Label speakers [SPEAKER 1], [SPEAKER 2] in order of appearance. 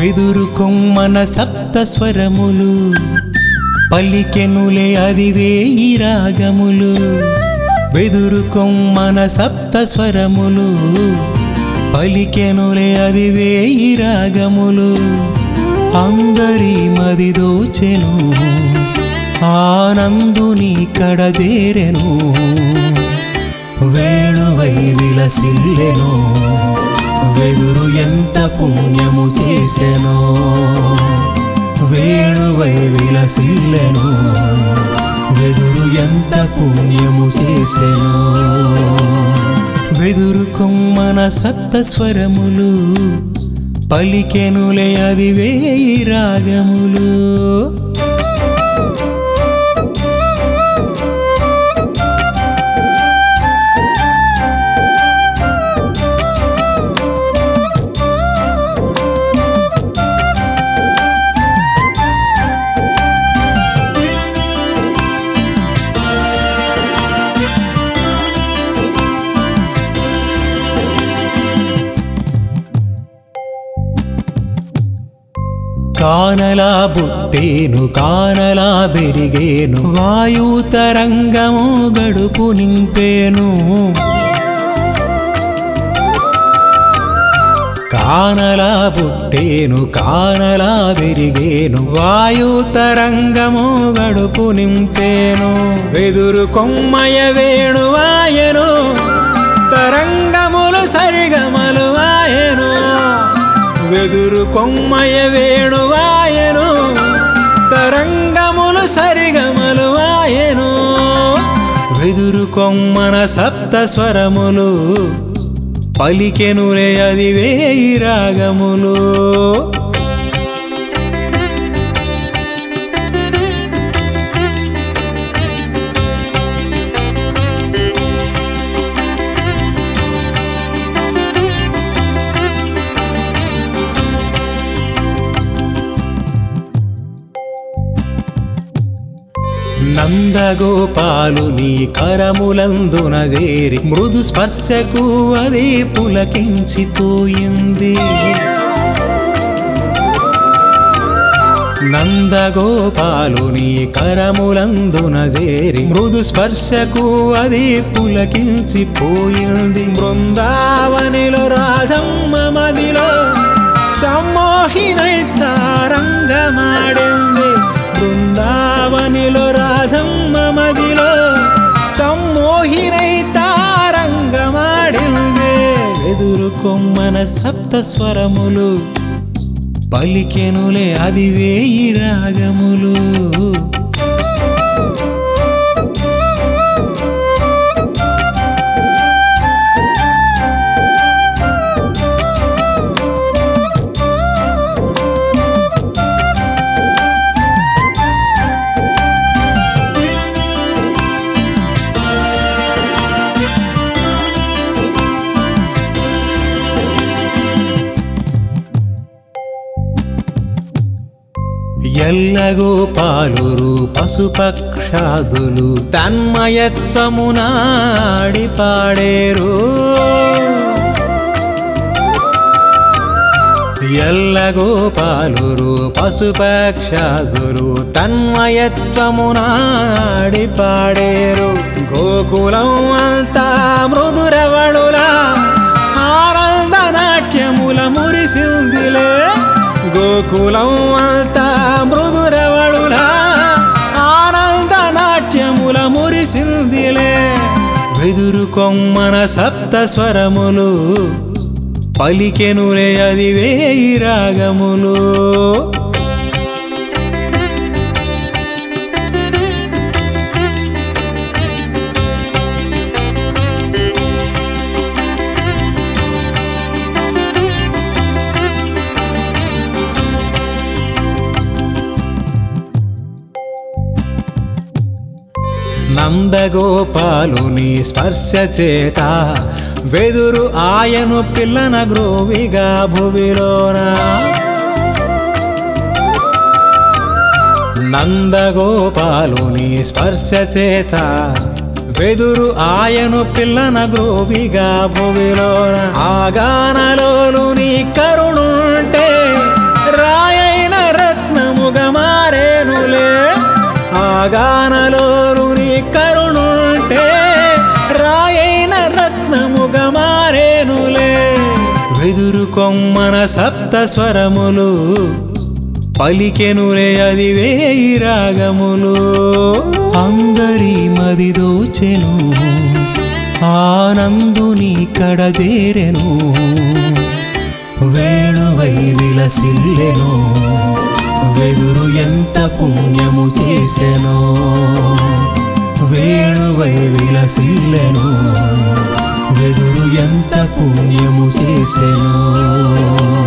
[SPEAKER 1] వెదురు కొమ్మన సప్త స్వరములు పలికెనులే అది వేయి రాగములు వెదురు కొమ్మన సప్త స్వరములు పలికెనులే అది వేయి రాగములు అందరి మది దోచెను ఆనందుని కడజేరెను వేణువై విలసిల్లెను వెదురు ఎంత పుణ్యము చేసెను వేణువై విలసిల్లెను వెదురు ఎంత పుణ్యము చేసెను వెదురు కొమ్మన సప్త స్వరములు పలికెనులే అది వేయి రాగములు కానలా బుట్టేను కానలా బెరిగేను వాయు తరంగము గడుపు నింపేను కానలా బుట్టేను కానలా బెరిగేను వాయు తరంగము గడుపు నింపేను వెదురు కొమ్మయ వేణువాయను తరంగములు సరిగమలు వాయను వెదురు కొమ్మయ వేణువాయను తరంగములు సరిగమలు వాయను వెదురు కొమ్మన సప్త స్వరములు పలికెనులే అది వేయి రాగములు నందగోపాలుని కరములందున చేరి మృదు స్పర్శకు అదే పులకించిపోయింది నందగోపాలుని కరములందున చేరి మృదు స్పర్శకు అది పులకించిపోయింది బృందావనిలో రాధమ్మ మదిలో సమ్మోహినై తారంగమాడింది బృందావనిలో రాధమ్మ మదిలో సమ్మోహినై తారంగమాడింది ఎదురు కొమ్మన సప్త స్వరములు పలికెనులే అది వేయి రాగములు ఎల్లగోపాలురు పశుపక్షాదులు తన్మయత్వమునాడి పాడేరు ఎల్లగోపాలురు పశుపక్షాదులు తన్మయత్వమునాడి పాడేరు గోకులం అంతా మృదురవళులా ఆనంద నాట్యముల మురిసిందిలే గోకులం అంతా మృదురవళులా ఆనంద నాట్యముల మురిసిందిలే వెదురు కొమ్మన సప్త స్వరములు పలికెనులే అది వేయి రాగములు నందగోపాలుని స్పర్శ చేత వెదురు ఆయను పిల్లన గ్రోవిగా భువిలోన నందగోపాలుని స్పర్శ చేత వెదురు ఆయను పిల్లన గ్రోవిగా భువిలోన ఆగానలోను నీ కరుణుంటే రత్నముగా మారేనులే ఆ గానలోరుని కరుణుంటే రాయైన రత్నముగా మారేనులే వెదురు కొమ్మన సప్త స్వరములు పలికెనులే అది వేయి రాగములు అందరి మది దోచెను ఆనందుని కడజేరెను వేణువై విలసిల్లెను వెదురు ఎంత పుణ్యము చేసెను వేణువై విలసిల్లెను వెదురు ఎంత పుణ్యము చేసెను